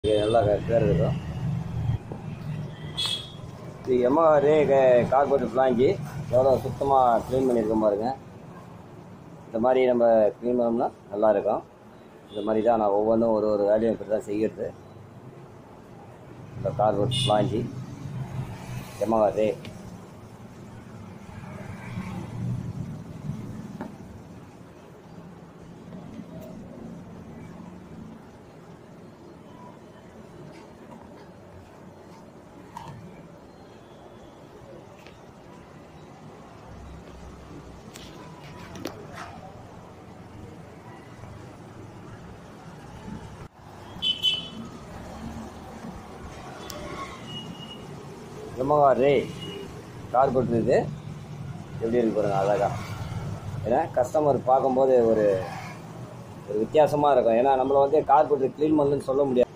இது நல்லா பேர் இருக்கும் இது எம்ஆ ரே கார்பரேட் பிளாங்கி எவ்வளோ சுத்தமாக க்ளீன் பண்ணியிருக்கோம் பாருங்க இந்த மாதிரி நம்ம க்ளீன் பண்ணோம்னா நல்லா இருக்கும் இந்த மாதிரி தான் நான் ஒவ்வொன்றும் ஒரு ஒரு வேலையும் இப்படி தான் செய்கிறது இந்த கார்பரேட் பிளாஞ்சி எம்ஆ ரே எம்ஆ ரே கார்பரேட் இது எப்படி இருக்கு பாருங்க அழகா ஏன்னா கஸ்டமர் பார்க்கும்போது ஒரு ஒரு வித்தியாசமாக இருக்கும் ஏன்னா நம்மளை வந்து கார்பரேட் க்ளீன் பண்ணலன்னு சொல்ல முடியாது